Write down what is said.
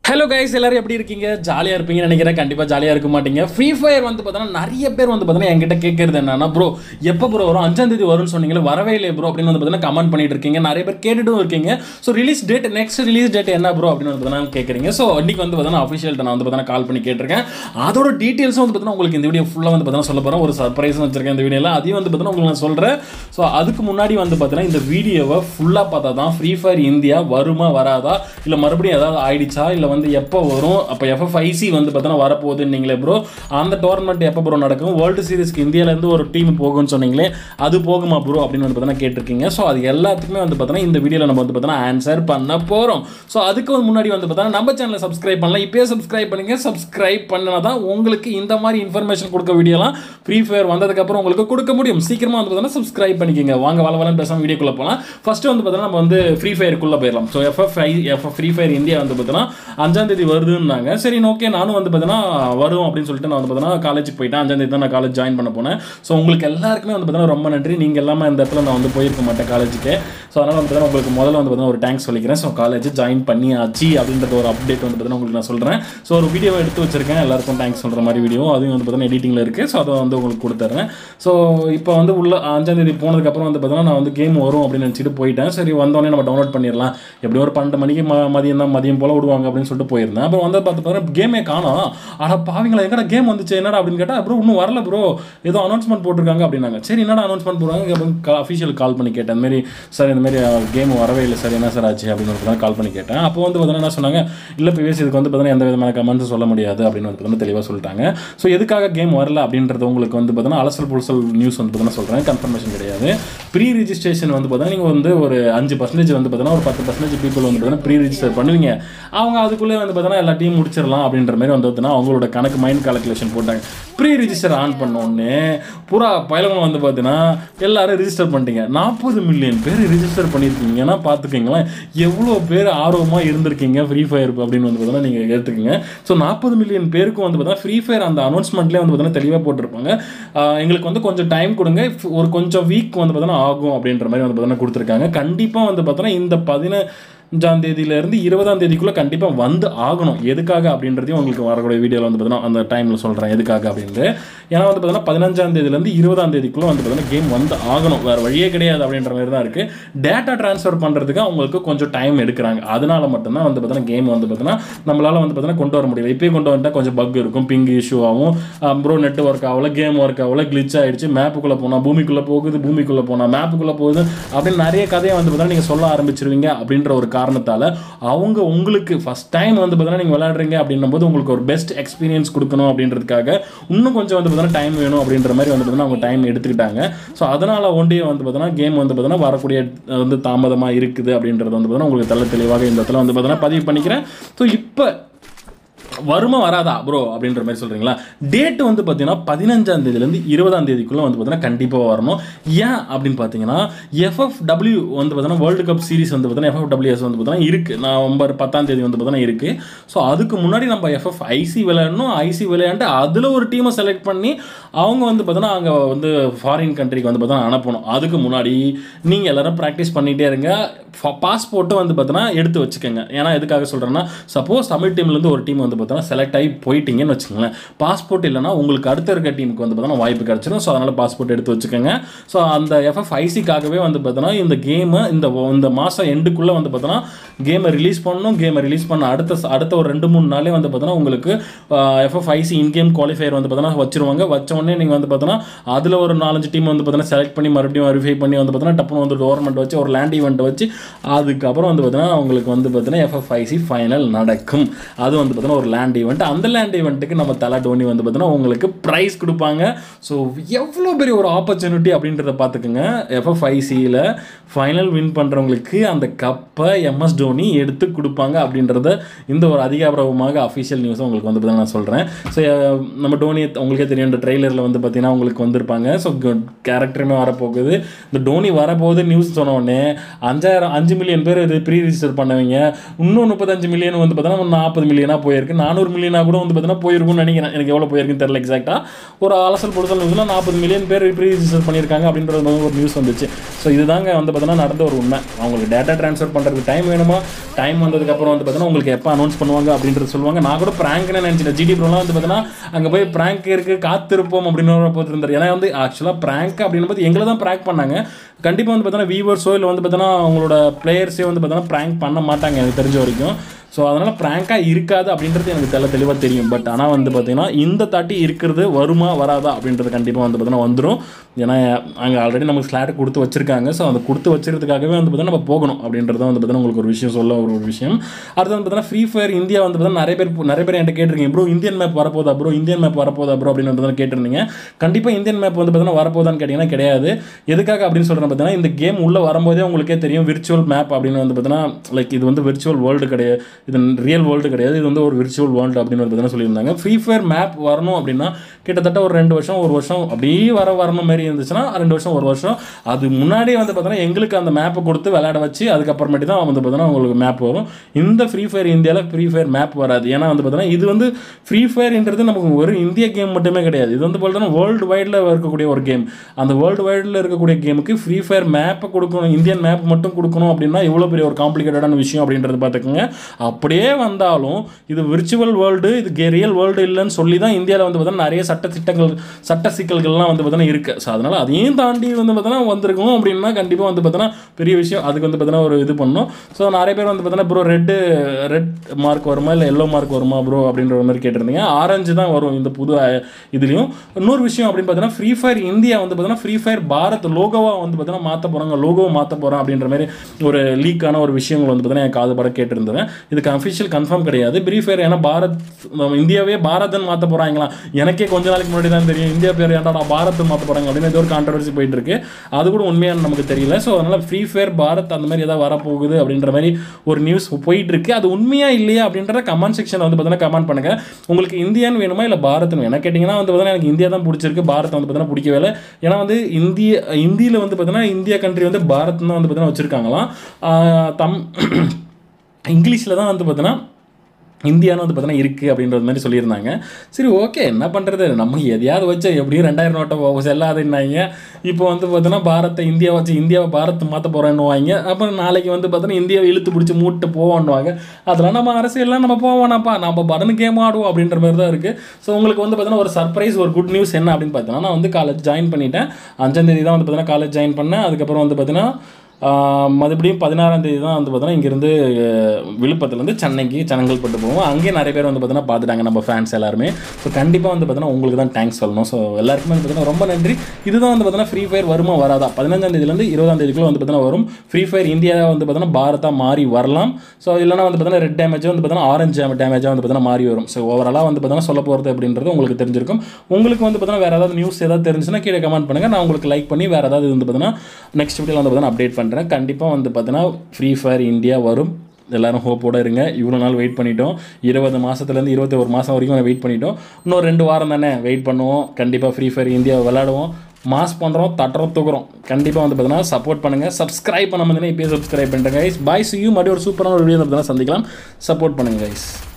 hello guys எல்லாரும் எப்படி இருக்கீங்க ஜாலியாக இருப்பீங்கன்னு நினைக்கிறேன் கண்டிப்பாக ஜாலியாக இருக்க மாட்டீங்க ஃப்ரீ ஃபயர் வந்து பார்த்தோன்னா நிறைய பேர் வந்து பார்த்தீங்கன்னா என்கிட்ட கேட்கறது என்னன்னா ப்ரோ எப்போ ப்ரோ வரும் அஞ்சாம் தேதி வரும்னு சொன்னீங்களே வரவே இல்லை ப்ரோ அப்படின்னு வந்து பார்த்தீங்கன்னா கமெண்ட் பண்ணிட்டு இருக்கீங்க நிறைய பேர் கேட்டுட்டும் இருக்கீங்க so release date next release date என்ன ப்ரோ அப்படின்னு வந்து பார்த்தீங்கன்னா கேட்குறீங்க ஸோ இன்னைக்கு வந்து பார்த்தீங்கன்னா அஃபிஷியல்ட்ட நான் வந்து பார்த்தீங்கன்னா கால் பண்ணி கேட்டிருக்கேன் அதோட டீட்டெயில்ஸும் வந்து பார்த்தீங்கன்னா உங்களுக்கு இந்த வீடியோ ஃபுல்லாக வந்து பார்த்தீங்கன்னா சொல்ல போகிறேன் ஒரு சர்ப்ரைஸும் வச்சிருக்கேன் இந்த வீடியோவில் அதையும் வந்து பார்த்தீங்கன்னா உங்களுக்கு நான் சொல்கிறேன் ஸோ அதுக்கு முன்னாடி வந்து பார்த்தீங்கன்னா இந்த வீடியோவை ஃபுல்லாக பார்த்தா தான் ஃப்ரீ ஃபயர் இந்தியா வருமா வராதா இல்லை மறுபடியும் ஏதாவது ஆயிடுச்சா இல்லை வந்து எப்போ வரும் அப்போ எஃப்எஃப்ஐசி வந்து பார்த்தீங்கன்னா வரப்போகுதுன்னு நீங்களே ப்ரோ அந்த டோர்னமெண்ட் எப்போ ப்ரோ நடக்கும் வேர்ல்டு சீரிஸ்க்கு இந்தியாவிலேருந்து ஒரு டீம் போகும்னு சொன்னீங்களே அது போகுமா ப்ரோ அப்படின்னு வந்து பார்த்தீங்கன்னா கேட்டிருக்கீங்க ஸோ அது எல்லாத்துக்குமே வந்து பார்த்தீங்கன்னா இந்த வீடியோவில் நம்ம வந்து பார்த்தீங்கன்னா ஆன்சர் பண்ண போகிறோம் ஸோ அதுக்கு வந்து முன்னாடி வந்து பார்த்தீங்கன்னா நம்ம சேனலை சப்ஸ்கிரைப் பண்ணலாம் இப்போயே சப்ஸ்கிரைப் பண்ணுங்க சப்ஸ்கிரைப் பண்ணினா தான் உங்களுக்கு இந்த மாதிரி இன்ஃபர்மேஷன் கொடுக்க வீடியோலாம் ஃப்ரீ ஃபயர் வந்ததுக்கப்புறம் உங்களுக்கு கொடுக்க முடியும் சீக்கிரமாக வந்து பார்த்தீங்கன்னா சப்ஸ்கிரைப் பண்ணிக்கோங்க வாங்க வள வளன்னு பேசாமல் வீடியோக்குள்ளே போகலாம் ஃபஸ்ட்டு வந்து பார்த்தீங்கன்னா நம்ம வந்து ஃப்ரீ ஃபயருக்குள்ளே போயிடலாம் so FFI F free fire India வந்து பார்த்தீங்கன்னா அஞ்சாம் தேதி வருதுன்னாங்க சரி ஓகே நானும் வந்து பார்த்தீங்கன்னா வரும் அப்படின்னு சொல்லிட்டு நான் வந்து பார்த்தீங்கன்னா காலேஜுக்கு போயிட்டேன் அஞ்சாம் தேதி தான் நான் காலேஜ் ஜாயின் பண்ண போனேன் ஸோ உங்களுக்கு எல்லாருக்குமே வந்து பார்த்தீங்கன்னா ரொம்ப நன்றி நீங்கள் எல்லாமே இந்த இடத்துல நான் வந்து போயிருக்க மாட்டேன் காலேஜுக்கு ஸோ அதனால் வந்து பார்த்தீங்கன்னா உங்களுக்கு முதல்ல வந்து பார்த்தீங்கன்னா ஒரு தேங்க்ஸ் சொல்லிக்கிறேன் ஸோ காலேஜ் ஜாயின் பண்ணி ஆச்சு அப்படின்றது ஒரு அப்டேட் வந்து பார்த்தீங்கன்னா உங்களுக்கு நான் சொல்கிறேன் ஸோ ஒரு வீடியோ எடுத்து வச்சிருக்கேன் எல்லாருக்கும் தேங்க்ஸ் சொல்கிற மாதிரி வீடியோ அதுவும் வந்து பார்த்தீங்கன்னா எடிட்டிங்கில் இருக்குது ஸோ அதை வந்து உங்களுக்கு கொடுத்துட்றேன் ஸோ இப்போ வந்து உள்ள அஞ்சாம் தேதி போனதுக்கப்புறம் வந்து பார்த்தீங்கன்னா நான் வந்து கேம் வரும் அப்படின்னு நினச்சிட்டு போயிட்டேன் சரி வந்தோடனே நம்ம டவுன்லோட் பண்ணிடலாம் எப்படியும் ஒரு பன்னெண்டு மணிக்கு ம மதியம் தான் மதியம் போல் விடுவாங்க அப்படின்னு சொல்லிட்டு போயிருந்தேன் அப்புறம் வந்து பார்த்து பாருங்க கேமே காணோம் ஆனால் பாவிங்களா எங்கடா கேம் வந்துச்சு என்னடா அப்படின்னு கேட்டால் ப்ரோ இன்னும் வரல ப்ரோ ஏதோ அனௌன்ஸ்மெண்ட் போட்டிருக்காங்க அப்படின்னாங்க சரி என்னடா அனௌன்ஸ்மெண்ட் போடுறாங்க அப்படின்னு அஃபிஷியல் கால் பண்ணி கேட்டேன் இந்த மாதிரி சார் இந்த மாதிரி கேம் வரவே இல்லை சார் என்ன சார் ஆச்சு அப்படின்னு வந்து கால் பண்ணி கேட்டேன் அப்போ வந்து பார்த்தீங்கன்னா என்ன சொன்னாங்க இல்லை பிவிஎஸ் இதுக்கு வந்து பார்த்தீங்கன்னா எந்த விதமான கமெண்ட்ஸும் சொல்ல முடியாது அப்படின்னு வந்து பார்த்தீங்கன்னா தெளிவாக சொல்லிட்டாங்க ஸோ எதுக்காக கேம் வரல அப்படின்றது உங்களுக்கு வந்து பார்த்தீங்கன்னா அலசல் புலசல் நியூஸ் வந்து பார்த்தீங்கன்னா சொல்கிறேன் கன்ஃபர்மேஷன் கிடையாது ப்ரீ ரிஜிஸ்ட்ரேஷன் வந்து பார்த்தீங்கன்னா நீங்கள் வந்து ஒரு அஞ்சு பர்சன்டேஜ் வந்து பார்த்தீங்கன்னா ஒரு பத்து பர்சன்டேஜ் பீப்புள் வந்து பார்த்தீங்கன்னா ப்ரீ ரிஜிஸ்டர் பண்ணுவீங்க அவங்க அதுக்குள்ளே வந்து பார்த்தீங்கன்னா எல்லாத்தையும் முடிச்சிடலாம் அப்படின்ற மாதிரி வந்து பார்த்தீங்கன்னா அவங்களோட கணக்கு மைண்ட் கால்குலேஷன் போட்டாங்க ப்ரீ ரிஜிஸ்டர் ஆன் பண்ணோடனே புறா பயலகம் வந்து பார்த்தீங்கன்னா எல்லாரும் ரிஜிஸ்டர் பண்ணிட்டீங்க நாற்பது மில்லியன் பேர் ரிஜிஸ்டர் பண்ணியிருக்கீங்கன்னா பார்த்துக்கிங்களேன் எவ்வளோ பேர் ஆர்வமாக இருந்திருக்கீங்க ஃப்ரீ ஃபயர் அப்படின்னு வந்து பார்த்தீங்கன்னா நீங்கள் எடுத்துக்கோங்க ஸோ நாற்பது மில்லியன் பேருக்கும் வந்து பார்த்தீங்கன்னா ஃப்ரீ ஃபயர் அந்த அனௌன்ஸ்மெண்ட்லேயே வந்து பார்த்தீங்கன்னா தெளிவாக போட்டிருப்பாங்க ஆஹ் எங்களுக்கு வந்து கொஞ்சம் டைம் கொடுங்க ஒரு கொஞ்சம் வீக் வந்து பார்த்தீங்கன்னா ஆகும் அப்படின்ற மாதிரி வந்து பார்த்தீங்கன்னா கொடுத்துருக்காங்க கண்டிப்பாக வந்து பார்த்தீங்கன்னா இந்த பதின அஞ்சாம் தேதியிலேருந்து இருபதாம் தேதிக்குள்ளே கண்டிப்பாக வந்து ஆகணும் எதுக்காக அப்படின்றதையும் உங்களுக்கு வரக்கூடிய வீடியோவில் வந்து பார்த்தீங்கன்னா அந்த டைமில் சொல்கிறேன் எதுக்காக அப்படின்ட்டு ஏன்னா வந்து பார்த்தீங்கன்னா பதினஞ்சாம் தேதியிலேருந்து இருபதாம் தேதிக்குள்ளே வந்து பார்த்தீங்கன்னா கேம் வந்து ஆகணும் வேறு வழியே கிடையாது அப்படின்ற மாதிரி தான் இருக்குது டேட்டா ட்ரான்ஸ்ஃபர் பண்ணுறதுக்கு அவங்களுக்கு கொஞ்சம் டைம் எடுக்கிறாங்க அதனால மட்டும்தான் வந்து பார்த்தீங்கன்னா கேம் வந்து பார்த்தீங்கன்னா நம்மளால் வந்து பார்த்தீங்கன்னா கொண்டு வர முடியல இப்போயே கொண்டு வந்துட்டால் கொஞ்சம் பக் இருக்கும் பிங் இஷ்யூ ஆகும் ப்ரோ நெட் ஒர்க் ஆகல கேம் ஒர்க் ஆகல கிளிச் ஆயிடுச்சு மேப்புக்குள்ளே போனால் பூமிக்குள்ளே போகுது பூமிக்குள்ளே போனால் மேப்புக்குள்ளே போகுது அப்படின்னு நிறைய கதையை வந்து பார்த்தீங்கன்னா நீங்கள் சொல்ல ஆரம்பிச்சிருவீங்க அப்படின்ற ஒரு காரணத்தால் அவங்க உங்களுக்கு ஃபஸ்ட் டைம் வந்து பார்த்தீங்கன்னா நீங்கள் விளையாடுறீங்க அப்படின்னும் போது உங்களுக்கு ஒரு பெஸ்ட் எக்ஸ்பீரியன்ஸ் கொடுக்கணும் அப்படின்றதுக்காக இன்னும் கொஞ்சம் வந்து பார்த்தீங்கன்னா டைம் வேணும் அப்படின்ற மாதிரி வந்து பார்த்தீங்கன்னா அவங்க டைம் எடுத்துக்கிட்டாங்க ஸோ அதனால் ஒன்றிய வந்து பார்த்தீங்கன்னா கேம் வந்து பார்த்தீங்கன்னா வரக்கூடிய அஹ், வந்து தாமதமாக இருக்குது அப்படின்றது வந்து பார்த்தீங்கன்னா உங்களுக்கு தெள்ள தெளிவாக இந்த இடத்துல வந்து பார்த்தீங்கன்னா பதிவு பண்ணிக்கிறேன் ஸோ இப்போ வருமா வராதா ப்ரோ அப்படின்ற மாதிரி சொல்கிறீங்களா டேட் வந்து பார்த்தீங்கன்னா பதினஞ்சாம் தேதியிலேருந்து இருபதாம் தேதிக்குள்ளே வந்து பார்த்தீங்கன்னா கண்டிப்பாக வரணும் ஏன் அப்படின்னு பார்த்தீங்கன்னா எஃப்எஃப்டபிள்யூ வந்து பார்த்தீங்கன்னா வேர்ல்டு கப் சீரிஸ் வந்து பார்த்தீங்கன்னா எஃப்எஃப்டபிள்யூஎஸ் வந்து பார்த்தீங்கன்னா இருக்குது நவம்பர் பத்தாம் தேதி வந்து பார்த்தீங்கன்னா இருக்குது ஸோ அதுக்கு முன்னாடி நம்ம எஃப்எஃப் ஐசி விளையாடணும் ஐசி விளையாண்டு அதில் ஒரு டீமை செலக்ட் பண்ணி அவங்க வந்து பார்த்தீங்கன்னா அங்கே வந்து ஃபாரின் கண்ட்ரிக்கு வந்து பார்த்தீங்கன்னா அனுப்பணும் அதுக்கு முன்னாடி நீங்கள் எல்லாரும் ப்ராக்டிஸ் பண்ணிகிட்டே இருங்க பாஸ்போர்ட்டும் வந்து பார்த்தீங்கன்னா எடுத்து வச்சுக்கோங்க ஏன்னா எதுக்காக சொல்கிறேன்னா சப்போஸ் தமிழ் டீம்லேருந்து ஒரு டீம் வந்து பார்த்தீங்கன்னா செலக்ட் ஆகி போயிட்டீங்கன்னு வச்சுக்கோங்களேன் பாஸ்போர்ட் இல்லைனா உங்களுக்கு அடுத்த இருக்க டீமுக்கு வந்து பார்த்தீங்கன்னா வாய்ப்பு கிடச்சிடும் ஸோ அதனால் பாஸ்போர்ட் எடுத்து வச்சுக்கோங்க ஸோ அந்த எஃப்எஃப் ஐசிக்காகவே வந்து பார்த்தீங்கன்னா இந்த கேமை இந்த இந்த மாதம் எண்டுக்குள்ளே வந்து பார்த்தீங்கன்னா கேமை ரிலீஸ் பண்ணணும் கேமை ரிலீஸ் பண்ண அடுத்த அடுத்த ஒரு ரெண்டு மூணு நாளே வந்து பார்த்தீங்கன்னா உங்களுக்கு FF IC in game qualifier வந்து பார்த்தீங்கன்னா வச்சிருவாங்க வச்ச உடனே நீங்கள் வந்து பார்த்தீங்கன்னா அதில் ஒரு நாலஞ்சு டீம் வந்து பார்த்தீங்கன்னா செலக்ட் பண்ணி மறுபடியும் வெரிஃபை பண்ணி வந்து பார்த்தீங்கன்னா டப்புனு வந்து டோர்மெண்ட் வச்சு ஒரு லேண்ட் ஈவெண்ட் வச்சு அதுக்கப்புறம் வந்து பார்த்தீங்கன்னா உங்களுக்கு வந்து பார்த்தீங்கன்னா எஃப்எஃப்ஐசி ஃபைனல் நடக்கும் அது வந்து பார்த்தீங்கன்னா ஒரு லேண்ட் ஈவெண்ட் அந்த லேண்ட் ஈவெண்ட்டுக்கு நம்ம தலா டோனி வந்து பார்த்தீங்கன்னா உங்களுக்கு ப்ரைஸ் கொடுப்பாங்க ஸோ எவ்வளோ பெரிய ஒரு ஆப்பர்ச்சுனிட்டி அப்படின்றத பார்த்துக்குங்க எஃப்எஃப்ஐசியில் ஃபைனல் வின் பண்ணுறவங்களுக்கு அந்த கப்பை எம்எஸ் டோனி எடுத்து கொடுப்பாங்க அப்படின்றத இந்த ஒரு அதிகாரபூர்வமாக அஃபிஷியல் நியூஸை உங்களுக்கு வந்து பார்த்தீங்கன்னா நான் சொல்கிறேன் ஸோ நம்ம டோனி உங்களுக்கே தெரியும் இந்த ட்ரெய்லரில் வந்து பார்த்தீங்கன்னா உங்களுக்கு வந்திருப்பாங்க ஸோ கேரக்டருமே வரப்போகுது இந்த டோனி வரப்போகுது நியூஸ் சொன்ன உடனே அஞ்சாயிரம் அஞ்சு மில்லியன் பேர் இது ப்ரீ ரிஜிஸ்டர் பண்ணவங்க இன்னும் முப்பத்தஞ்சு மில்லியன் வந்து பார்த்தீங்கன்னா நாற்பது மில்லியனாக போயிருக்கு நானூறு மில்லியனாக கூட வந்து பார்த்தீங்கன்னா போயிருக்கும்னு நினைக்கிறேன் எனக்கு எவ்வளோ போயிருக்குன்னு தெரியல எக்ஸாக்டாக ஒரு அலசல் பொழுதல் நியூஸில் நாற்பது மில்லியன் பேர் ப்ரீ ரிஜிஸ்டர் பண்ணியிருக்காங்க அப்படின்றது வந்து ஒரு நியூஸ் வந்துச்சு ஸோ இதுதாங்க வந்து பார்த்தீங்கன்னா நடந்த ஒரு உண்மை அவங்களுக்கு டேட்டா ட்ரான்ஸ்ஃபர் பண்ணுறதுக்கு டைம் வேணுமா டைம் வந்ததுக்கப்புறம் வந்து பார்த்தீங்கன்னா உங்களுக்கு எப்போ அனௌன்ஸ் பண்ணுவாங்க அப்படின்றது சொல்லுவாங்க நான் கூட ப்ராங்க்னு நினச்சிட்டேன் ஜிடி ப்ரோலாம் வந்து பார்த்தீங்கன்னா அங்கே போய் ப்ராங்க் இருக்குது காத்திருப்போம் அப்படின்னு போட்டு இருந்தார் ஏன்னா வந்து ஆக்சுவலாக ப்ராங்க் அப்படின்னும் போது எங்களை தான் ப்ராங்க் பண்ணாங்க கண்டிப்பாக வந்து பார்த்தீங்கன்னா வியூவர்ஸோ இல்லை வந்து பார்த்தீங்கன்னா அவங்களோட பிளேயர்ஸே வந்து பார்த்தீங்கன்னா ப்ராங்க் பண்ண மாட்டாங்க எனக்கு தெரிஞ்ச வரைக்கும் ஸோ அதனால் ப்ராங்காக இருக்காது அப்படின்றது எனக்கு தெல தெளிவாக தெரியும் பட் ஆனால் வந்து பார்த்தீங்கன்னா இந்த தாட்டி இருக்கிறது வருமா வராதா அப்படின்றது கண்டிப்பாக வந்து பார்த்தீங்கன்னா வந்துடும் ஏன்னா அங்கே ஆல்ரெடி நமக்கு ஸ்லாட் கொடுத்து வச்சிருக்காங்க ஸோ அந்த கொடுத்து வச்சிருக்கிறதுக்காகவே வந்து பார்த்தீங்கன்னா நம்ம போகணும் அப்படின்றது வந்து பார்த்தீங்கன்னா உங்களுக்கு ஒரு விஷயம் சொல்ல ஒரு ஒரு விஷயம் அடுத்து வந்து பார்த்தீங்கன்னா ஃப்ரீ ஃபயர் இந்தியா வந்து பார்த்தீங்கன்னா நிறைய பேர் நிறைய பேர் என்கிட்ட கேட்டிருக்கீங்க ப்ரோ இந்தியன் மேப் வரப்போதா ப்ரோ இந்தியன் மேப் வரப்போதா ப்ரோ அப்படின்னு வந்து பார்த்தீங்கன்னா கேட்டிருந்தீங்க கண்டிப்பாக இந்தியன் மேப் வந்து பார்த்தீங்கன்னா வரப்போதான்னு கேட்டிங்கன்னா கிடையாது எதுக்காக அப்படின்னு சொல்கிறேன் பார்த்தீங்கன்னா இந்த கேம் உள்ளே வரும்போதே உங்களுக்கே தெரியும் விர்ச்சுவல் மேப் அப்படின்னு வந்து பார்த்தீங்கன்னா லைக் இது வந்து விர்ச்சுவல் வேர்ல்டு கிடையாது இது ரியல் வேர்ல்டு கிடையாது இது வந்து ஒரு விர்ச்சுவல் வேர்ல்டு அப்படின்னு வந்து பார்த்தீங்கன்னா சொல்லியிருந்தாங்க ஃப்ரீ ஃபயர் மேப் வரணும் அப்படின்னா கிட்டத்தட்ட ஒரு ரெண்டு வருஷம் ஒரு வருஷம் அப்படியே வர வரணும் மாதிரி இருந்துச்சுன்னா ரெண்டு வருஷம் ஒரு வருஷம் அது முன்னாடியே வந்து பார்த்தீங்கன்னா எங்களுக்கு அந்த மேப்பை கொடுத்து விளையாட வச்சு அதுக்கப்புறமேட்டு தான் வந்து பார்த்தீங்கன்னா உங்களுக்கு மேப் வரும் இந்த ஃப்ரீ ஃபயர் இந்தியாவில் ஃப்ரீ ஃபயர் மேப் வராது ஏன்னா வந்து பார்த்தீங்கன்னா இது வந்து ஃப்ரீ ஃபயர்ன்றது நமக்கு ஒரு இந்திய கேம் மட்டுமே கிடையாது இது வந்து பார்த்தீங்கன்னா வேர்ல்டு வைடில் இருக்கக்கூடிய ஒரு கேம் அந்த வேர்ல்டு வைடில் இருக்கக்கூடிய கேமுக்கு ஃப்ரீ ஃபயர் மேப்பை கொடுக்கணும் இந்தியன் மேப் மட்டும் கொடுக்கணும் அப்படின்னா எவ்வளோ பெரிய ஒரு காம்ப்ளிகேட்டடான விஷயம் அப்படின்றது பார்த்துக்கோங்க அப்படியே வந்தாலும் இது விர்ச்சுவல் வேர்ல்டு இது ரியல் வேர்ல்டு இல்லைன்னு சொல்லி தான் இந்தியாவில் வந்து பார்த்தீங்கன்னா நிறைய சட்ட திட்டங்கள் சட்ட சிக்கல்கள்லாம் வந்து பார்த்தீங்கன்னா இருக்குது ஸோ அதனால் அதையும் தாண்டி வந்து பார்த்தீங்கன்னா வந்திருக்கும் அப்படின்னா கண்டிப்பாக வந்து பார்த்தீங்கன்னா பெரிய விஷயம் அதுக்கு வந்து பார்த்தீங்கன்னா ஒரு இது பண்ணணும் ஸோ நிறைய பேர் வந்து பார்த்தீங்கன்னா ப்ரோ ரெட்டு ரெட் மார்க் வருமா இல்லை எல்லோ மார்க் வருமா ப்ரோ அப்படின்ற மாதிரி கேட்டிருந்தீங்க ஆரஞ்சு தான் வரும் இந்த புது அஹ், இதுலேயும் இன்னொரு விஷயம் அப்படின்னு பார்த்தீங்கன்னா ஃப்ரீ ஃபயர் இந்தியா வந்து பார்த்தீங்கன்னா ஃப்ரீ ஃபயர் பாரத் லோகோவாக வந்து பார்த்தீங்கன்னா மாற்ற போகிறாங்க லோகோவை மாற்ற போகிறோம் அப்படின்ற மாதிரி ஒரு லீக்கான ஒரு விஷயங்கள் வந்து பார்த்தீங்கன்னா என் காது பட கேட்டிருந்தேன் இதுக்கு அஃபிஷியல் கன்ஃபார்ம் கிடையாது ஃப்ரீ ஃபயர் ஏன்னா பாரத் நம்ம இந்தியாவே பாரதன் மாற்ற போகிறாங்களா எனக்கே கொஞ்ச நாளைக்கு முன்னாடி தான் தெரியும் இந்தியா பேர் ஏன்டா பாரத் மாற்ற போகிறாங்க அப்படின்னு ஏதோ ஒரு கான்ட்ரவர்சி போயிட்டு இருக்கு அது கூட உண்மையான நமக்கு தெரியல ஸோ அதனால் ஃப்ரீ ஃபயர் பாரத் அந்த மாதிரி ஏதாவது வரப்போகுது அப்படின்ற மாதிரி ஒரு நியூஸ் போயிட்டு இருக்கு அது உண்மையா இல்லையா அப்படின்றத கமெண்ட் செக்ஷன் வந்து பார்த்தீங்கன்னா கமெண்ட் பண்ணுங்க உங்களுக்கு இந்தியான்னு வேணுமா இல்லை பாரத்னு வேணும் கேட்டிங்கன்னா வந்து பார்த்தீங்கன்னா எனக்கு இந்தியா தான் பிடிச்சிருக்கு பாரத் வந்து பார்த்தீங்கன்னா பிடிக்கவே இல்லை ஏன்னா வந்து இந்திய இந்தியில் வந்து பார்த்தீங்கன்னா இந்தியா கண்ட்ரி வந்து பாரத் தான் வந்து பார்த்தீங்கன்னா வச்சுருக்காங்களாம் ஆஹ் தம் இங்கிலீஷில் தான் வந்து பார்த்தீங்கன்னா இந்தியான்னு வந்து பார்த்தீங்கன்னா இருக்குது அப்படின்றது மாதிரி சொல்லியிருந்தாங்க சரி ஓகே என்ன பண்ணுறது நம்ம எதையாவது வச்சு எப்படியும் ரெண்டாயிரம் நோட்டை செல்லாதுன்னாங்க இப்போ வந்து பார்த்தீங்கன்னா பாரத்தை இந்தியா வச்சு இந்தியாவை பாரத் மாற்ற போகிறேன்னுவாங்க அப்புறம் நாளைக்கு வந்து பார்த்தீங்கன்னா இந்தியாவை இழுத்து பிடிச்சி மூட்டு போவோன்னுவாங்க அதெல்லாம் நம்ம அரசியல்லாம் நம்ம போவோம்னாப்பா நம்ம படன் கேம் ஆடுவோம் அப்படின்ற மாதிரி தான் இருக்குது ஸோ உங்களுக்கு வந்து பார்த்தீங்கன்னா ஒரு சர்ப்ரைஸ் ஒரு குட் நியூஸ் என்ன அப்படின்னு பார்த்தீங்கன்னா நான் வந்து காலேஜ் ஜாயின் பண்ணிட்டேன் அஞ்சாம் தேதி தான் வந்து பார்த்தீங்கன்னா காலேஜ் ஜாயின் பண்ணேன் அதுக்கப்புறம் வந்து பார்த்தீங்கன்னா ஆஹ் மறுபடியும் பதினாறாம் தேதி தான் வந்து பார்த்தீங்கன்னா இங்கேருந்து விழுப்புரத்துலேருந்து சென்னைக்கு சென்னங்கல்பட்டு போவோம் அங்கேயே நிறைய பேர் வந்து பார்த்தீங்கன்னா பார்த்துட்டாங்க நம்ம ஃபேன்ஸ் எல்லாருமே ஸோ கண்டிப்பாக வந்து பார்த்தீங்கன்னா உங்களுக்கு தான் தேங்க்ஸ் சொல்லணும் ஸோ எல்லாருக்குமே வந்து பார்த்தீங்கன்னா ரொம்ப நன்றி இதுதான் வந்து பார்த்தீங்கன்னா ஃப்ரீ ஃபயர் வருமா வராதா பதினஞ்சாம் தேதியிலேருந்து இருபதாம் தேதிக்குள்ள வந்து பார்த்தீங்கன்னா வரும் ஃப்ரீ ஃபயர் இந்தியா வந்து பார்த்தீங்கன்னா பாரதா மாறி வரலாம் ஸோ இல்லைனா வந்து பார்த்தீங்கன்னா ரெட் டேமேஜ் வந்து பார்த்தீங்கன்னா ஆரஞ்சு டேமேஜாக வந்து பார்த்தீங்கன்னா மாறி வரும் ஸோ ஓவராலாக வந்து பார்த்தீங்கன்னா சொல்ல போகிறது அப்படின்றது உங்களுக்கு தெரிஞ்சிருக்கும் உங்களுக்கு வந்து பார்த்தீங்கன்னா வேறு ஏதாவது நியூஸ் ஏதாவது தெரிஞ்சுன்னா கீழே கமெண்ட் பண்ணுங்கள் நான் உங்களுக்கு லைக் பண்ணி வேறு ஏதாவது வந்து பார்த்தீங்கன்னா நெக்ஸ்ட் வீடியோவில் வந்து பார்த்தீங்கன்னா அப்டேட் பண்ணுறேன் கண்டிப்பாக வந்து பார்த்தீங்கன்னா ஃப்ரீ ஃபயர் இந்தியா வரும் எல்லாரும் ஹோப்போட இருங்க இவ்வளோ நாள் வெயிட் பண்ணிட்டோம் இருபது மாதத்துலேருந்து இருபத்தி ஒரு மாதம் வரைக்கும் வெயிட் பண்ணிட்டோம் இன்னும் ரெண்டு வாரம் தானே வெயிட் பண்ணுவோம் கண்டிப்பாக ஃப்ரீ ஃபயர் இந்தியா விளாடுவோம் மாஸ் பண்ணுறோம் தட்டுறோம் தூக்குறோம் கண்டிப்பாக வந்து பார்த்தீங்கன்னா சப்போர்ட் பண்ணுங்கள் சப்ஸ்கிரைப் பண்ண முடியுதுன்னா இப்போயே சப்ஸ்கிரைப் பண்ணுறேன் கைஸ் பாய் சி யூ மறுபடியும் ஒரு சூப்பரான ஒரு வீடியோ பார்த்தீங்கன்னா சந்திக்கலாம் சப்போர்ட் பண்ணுங்கள் கைஸ்